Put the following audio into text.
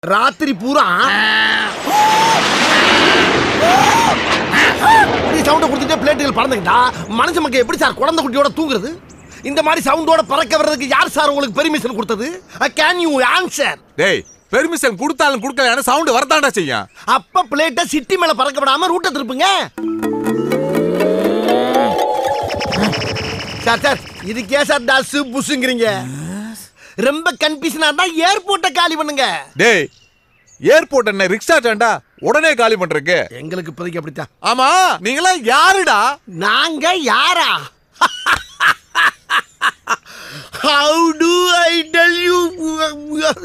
ராத்திரி பூரா இப்படி சவுண்ட கொடுத்துட்டே பிளேட்டுகள் பறந்துக்கிட்டா மனுஷ மக்கள் எப்படி சார் குழந்தை குட்டியோட தூங்குறது இந்த மாதிரி சவுண்டோட பறக்க வர்றதுக்கு யார் சார் உங்களுக்கு பெர்மிஷன் கொடுத்தது கேன் யூ ஆன்சர் டேய் பெர்மிஷன் கொடுத்தாலும் கொடுக்கல சவுண்ட் வரதாண்டா செய்யும் அப்ப பிளேட்டை சிட்டி மேல பறக்க விடாம ரூட்டை திருப்புங்க சார் சார் இதுக்கே சார் டஸ் புஷுங்கிறீங்க ரொம்ப கன்ஃபியூஷனா இருந்தா ஏர்போர்ட்டை காலி பண்ணுங்க டேய் ஏர்போர்ட் என்ன ரிக்ஷா ஸ்டாண்டா உடனே காலி பண்றதுக்கு எங்களுக்கு இப்போதைக்கு அப்படித்தான் ஆமா நீங்களாம் யாருடா நாங்க யாரா how do I tell you